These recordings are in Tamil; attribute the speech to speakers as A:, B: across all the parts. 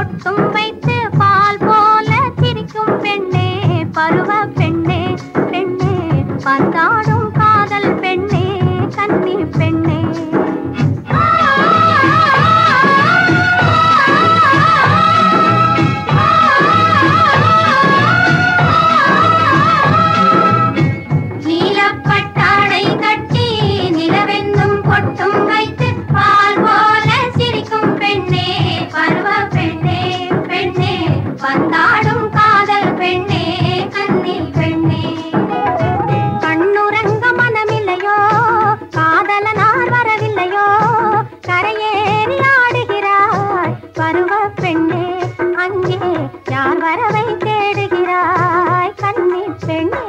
A: பொட்டும் வைத்து பால் போல சிரிக்கும் பெண்ணே பருவ பெண்ணே பெண்ணே பந்தாடும் காதல் பெண்ணே கன்னி பெண்ணே நீலப்பட்டாடை கட்டி நிலவெங்கும் பொட்டும் வைத்து பால் போல சிரிக்கும் பெண்ணே பருவ பெண்ணே பெண்ணே வந்தாடும் காதல் பெண்ணே கண்ணில் பெண்ணே கண்ணுறங்க மனமில்லையோ காதலனார் வரவில்லையோ கரையேறி ஆடுகிறாய் பருவ பெண்ணே அங்கே யார் வரவை தேடுகிறாய் கண்ணி பெண்ணே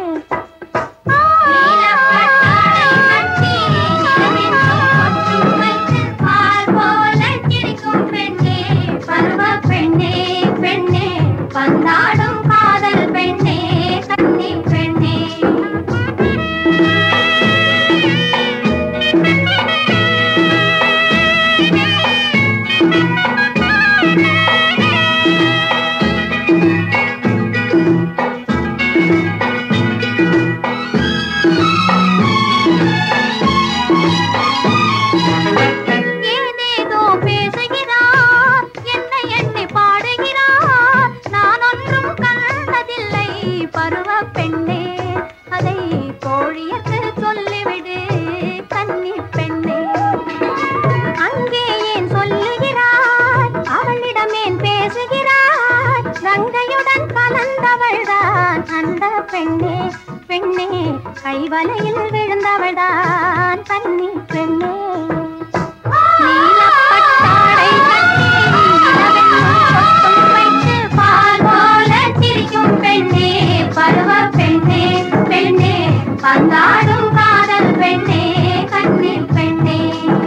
A: வந்தாடும் காதல் பெண்ணே கண்ணி பெண்ணே ஏதேதோ பேசுகிறார் என்னை எண்ணி பாடுகிறார் நான் ஒன்றும் கண்டதில்லை பருவ பெண்ணே அதை தோழியத்து சொல்லிவிடு கன்னி பெண்ணே அங்கே ஏன் சொல்லுகிறாய் அவளிடம் ஏன் பேசுகிறாய் கங்கையுடன் கலந்தவள்தான் அந்த பெண்ணே பெண்ணே கைவலையில் விழுந்தவள்தான் கன்னி பெண்ணே நீலப்பட்டாடை கட்டி நிலவெங்கும் பொட்டும் வைத்து பால் போல சிரிக்கும் பெண்ணே பருவ பெண்ணே பெண்ணே பந்தாடும் காதல் பெண்ணே கண்ணில் பெண்ணே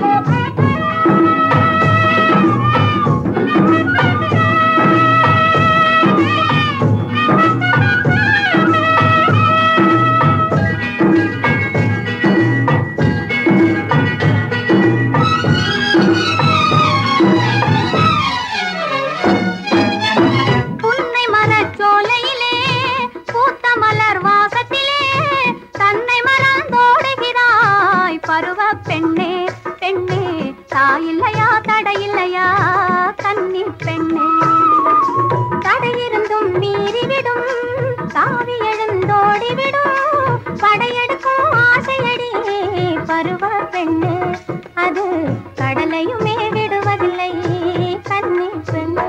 A: புன்னை மரச்சோலையிலே பூத்த மலர் வாசத்திலே தன்னை மறந்தோடுகிறாய் பருவ பெண்ணே பெண்ணே தாயில்லையா தடையில்லையா கன்னி பெண்ணே தடையிருந்தும் மீறிவிடும் தாவி எழுந்தோடிவிடும் படையெடுக்கும் ஆசையடி பருவ பெண்ணே அது கடலையுமே விடுவதில்லை கன்னி பெண்ணே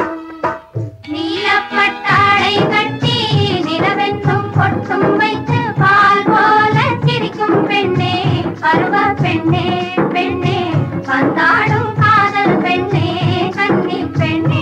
A: நீலப்பட்டாடை கட்டி நிலவெங்கும் பொட்டும் வைத்து பால் போல சிரிக்கும் பெண்ணே பருவ பெண்ணே பெண்ணே வந்தாடும் காதல் பெண்ணே கன்னி பெண்ணே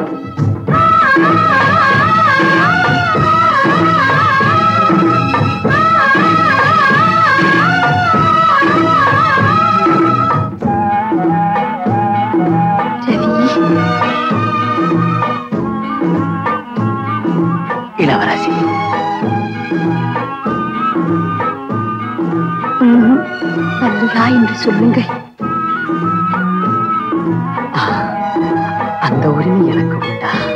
B: இளவரசி
C: மல்லிகா என்று சொல்லுங்கள்
B: ஆ, அந்த உரிமை எனக்கு உண்டா